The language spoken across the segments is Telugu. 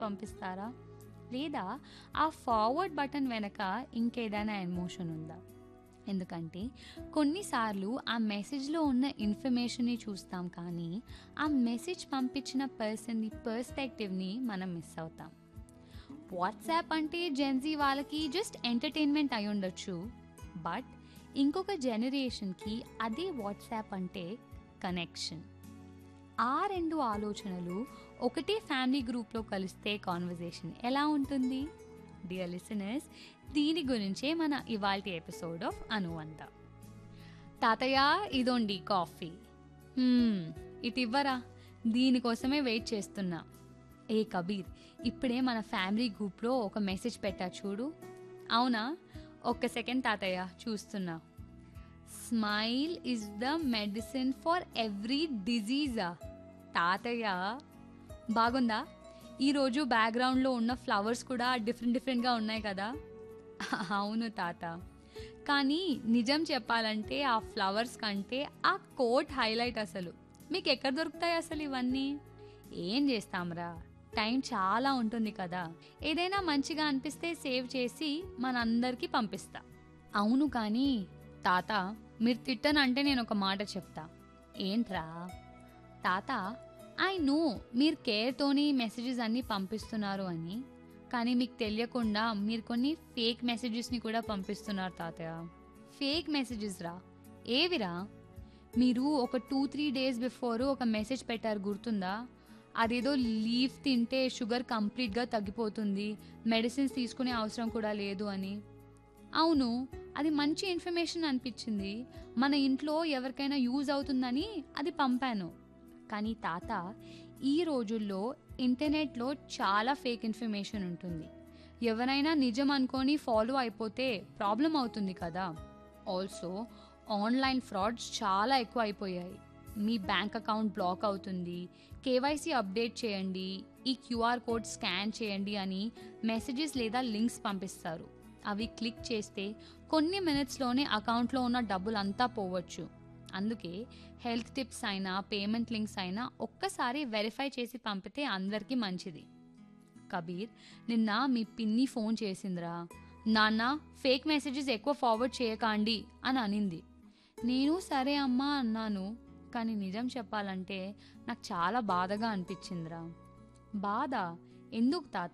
పంపిస్తారా లేదా ఆ ఫార్వర్డ్ బటన్ వెనక ఇంకేదైనా ఎమోషన్ ఉందా ఎందుకంటే కొన్నిసార్లు ఆ మెసేజ్లో ఉన్న ఇన్ఫర్మేషన్ని చూస్తాం కానీ ఆ మెసేజ్ పంపించిన పర్సన్ని పర్స్పెక్టివ్ని మనం మిస్ అవుతాం వాట్సాప్ అంటే జెన్జీ వాళ్ళకి జస్ట్ ఎంటర్టైన్మెంట్ అయి ఉండొచ్చు బట్ ఇంకొక జనరేషన్కి అదే వాట్సాప్ అంటే కనెక్షన్ ఆ రెండు ఆలోచనలు ఒకటే ఫ్యామిలీ గ్రూప్లో కలిస్తే కాన్వర్జేషన్ ఎలా ఉంటుంది డియర్ లిసనర్స్ దీని గురించే మన ఇవాల్టి ఎపిసోడ్ ఆఫ్ అనువంత తాతయ్య ఇదోండి కాఫీ "హ్మ్, ఇటు ఇవ్వరా దీనికోసమే వెయిట్ చేస్తున్నా ఏ కబీర్ ఇప్పుడే మన ఫ్యామిలీ గ్రూప్లో ఒక మెసేజ్ పెట్టా చూడు అవునా ఒక్క సెకండ్ తాతయ్య చూస్తున్నా smile is the medicine for every డిజీజా తాతయ్య బాగుందా ఈరోజు బ్యాక్గ్రౌండ్లో ఉన్న ఫ్లవర్స్ కూడా డిఫరెంట్ డిఫరెంట్గా ఉన్నాయి కదా అవును తాత కానీ నిజం చెప్పాలంటే ఆ ఫ్లవర్స్ కంటే ఆ కోట్ హైలైట్ అసలు మీకు ఎక్కడ దొరుకుతాయి అసలు ఇవన్నీ ఏం చేస్తాంరా టైం చాలా ఉంటుంది కదా ఏదైనా మంచిగా అనిపిస్తే సేవ్ చేసి మనందరికీ పంపిస్తా అవును కానీ తాత మీరు తిట్టనంటే నేను ఒక మాట చెప్తా ఏంట్రా తాత ఐ నో మీరు కేర్తోని మెసేజెస్ అన్నీ పంపిస్తున్నారు అని కానీ మీకు తెలియకుండా మీరు కొన్ని ఫేక్ మెసేజెస్ని కూడా పంపిస్తున్నారు తాతయ్య ఫేక్ మెసేజెస్ రా ఏవిరా మీరు ఒక టూ త్రీ డేస్ బిఫోర్ ఒక మెసేజ్ పెట్టారు గుర్తుందా అదేదో లీఫ్ తింటే షుగర్ కంప్లీట్గా తగ్గిపోతుంది మెడిసిన్స్ తీసుకునే అవసరం కూడా లేదు అని అవును అది మంచి ఇన్ఫర్మేషన్ అనిపించింది మన ఇంట్లో ఎవరికైనా యూజ్ అవుతుందని అది పంపాను కానీ తాత ఈ రోజుల్లో ఇంటర్నెట్లో చాలా ఫేక్ ఇన్ఫర్మేషన్ ఉంటుంది ఎవరైనా నిజం అనుకొని ఫాలో అయిపోతే ప్రాబ్లం అవుతుంది కదా ఆల్సో ఆన్లైన్ ఫ్రాడ్స్ చాలా ఎక్కువ అయిపోయాయి మీ బ్యాంక్ అకౌంట్ బ్లాక్ అవుతుంది కేవైసీ అప్డేట్ చేయండి ఈ క్యూఆర్ కోడ్ స్కాన్ చేయండి అని మెసేజెస్ లేదా లింక్స్ పంపిస్తారు అవి క్లిక్ చేస్తే కొన్ని మినిట్స్లోనే అకౌంట్లో ఉన్న డబ్బులు అంతా పోవచ్చు అందుకే హెల్త్ టిప్స్ అయినా పేమెంట్ లింక్స్ అయినా ఒక్కసారి వెరిఫై చేసి పంపితే అందరికీ మంచిది కబీర్ నిన్న మీ పిన్ని ఫోన్ చేసిందిరా నాన్న ఫేక్ మెసేజెస్ ఎక్కువ ఫార్వర్డ్ చేయకండి అని అనింది నేను సరే అమ్మా అన్నాను కానీ నిజం చెప్పాలంటే నాకు చాలా బాధగా అనిపించిందిరా బాధ ఎందుకు తాత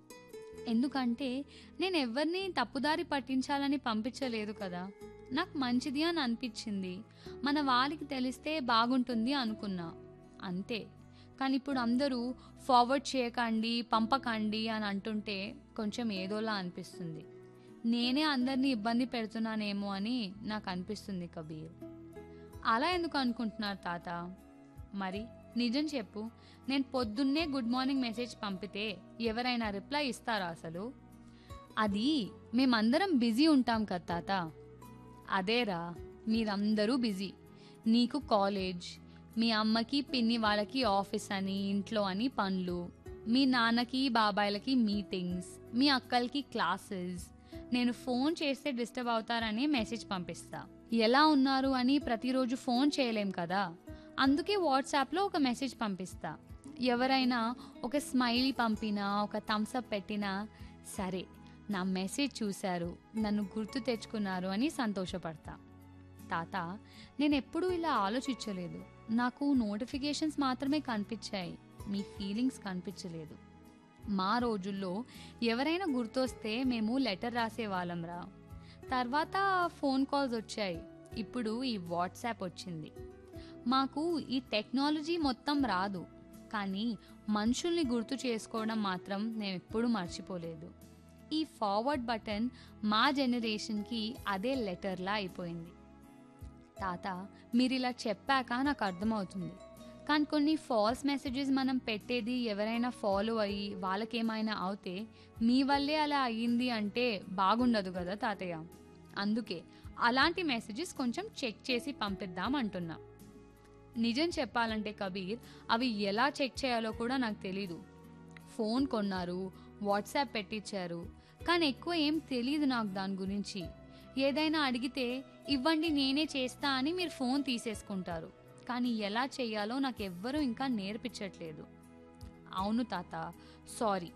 ఎందుకంటే నేను ఎవరిని తప్పుదారి పట్టించాలని పంపించలేదు కదా నాకు మంచిది అని అనిపించింది మన వాళ్ళకి తెలిస్తే బాగుంటుంది అనుకున్నా అంతే కానీ ఇప్పుడు అందరూ ఫార్వర్డ్ చేయకండి పంపకండి అని అంటుంటే కొంచెం ఏదోలా అనిపిస్తుంది నేనే అందరినీ ఇబ్బంది పెడుతున్నానేమో అని నాకు అనిపిస్తుంది కబీర్ అలా ఎందుకు అనుకుంటున్నారు తాత మరి నిజం చెప్పు నేను పొద్దున్నే గుడ్ మార్నింగ్ మెసేజ్ పంపితే ఎవరైనా రిప్లై ఇస్తారా అసలు అది మేమందరం బిజీ ఉంటాం కదా తాత అదేరా మీరందరూ బిజీ నీకు కాలేజ్ మీ అమ్మకి పిన్ని వాళ్ళకి ఆఫీస్ అని ఇంట్లో అని పనులు మీ నాన్నకి బాబాయ్లకి మీటింగ్స్ మీ అక్కలకి క్లాసెస్ నేను ఫోన్ చేస్తే డిస్టర్బ్ అవుతారని మెసేజ్ పంపిస్తా ఎలా ఉన్నారు అని ప్రతిరోజు ఫోన్ చేయలేం కదా అందుకే వాట్సాప్లో ఒక మెసేజ్ పంపిస్తా ఎవరైనా ఒక స్మైలీ పంపినా ఒక థమ్స్అప్ పెట్టినా సరే నా మెసేజ్ చూశారు నన్ను గుర్తు తెచ్చుకున్నారు అని సంతోషపడతా తాత నేను ఎప్పుడూ ఇలా ఆలోచించలేదు నాకు నోటిఫికేషన్స్ మాత్రమే కనిపించాయి మీ ఫీలింగ్స్ కనిపించలేదు మా రోజుల్లో ఎవరైనా గుర్తొస్తే మేము లెటర్ రాసేవాళ్ళం రా తర్వాత ఫోన్ కాల్స్ వచ్చాయి ఇప్పుడు ఈ వాట్సాప్ వచ్చింది మాకు ఈ టెక్నాలజీ మొత్తం రాదు కానీ మనుషుల్ని గుర్తు చేసుకోవడం మాత్రం నేను ఎప్పుడూ మర్చిపోలేదు ఈ ఫార్వర్డ్ బటన్ మా జనరేషన్కి అదే లెటర్లా అయిపోయింది తాత మీరు ఇలా చెప్పాక నాకు అర్థమవుతుంది కానీ కొన్ని ఫాల్స్ మెసేజెస్ మనం పెట్టేది ఎవరైనా ఫాలో అయ్యి వాళ్ళకేమైనా అవుతే మీ వల్లే అలా అయ్యింది అంటే బాగుండదు కదా తాతయ్య అందుకే అలాంటి మెసేజెస్ కొంచెం చెక్ చేసి పంపిద్దాం అంటున్నా నిజం చెప్పాలంటే కబీర్ అవి ఎలా చెక్ చేయాలో కూడా నాకు తెలీదు ఫోన్ కొన్నారు వాట్సాప్ పెట్టించారు కానీ ఎక్కువ ఏం తెలియదు నాకు దాని గురించి ఏదైనా అడిగితే ఇవ్వండి నేనే చేస్తా అని మీరు ఫోన్ తీసేసుకుంటారు కానీ ఎలా చేయాలో నాకు ఎవ్వరూ ఇంకా నేర్పించట్లేదు అవును తాత సారీ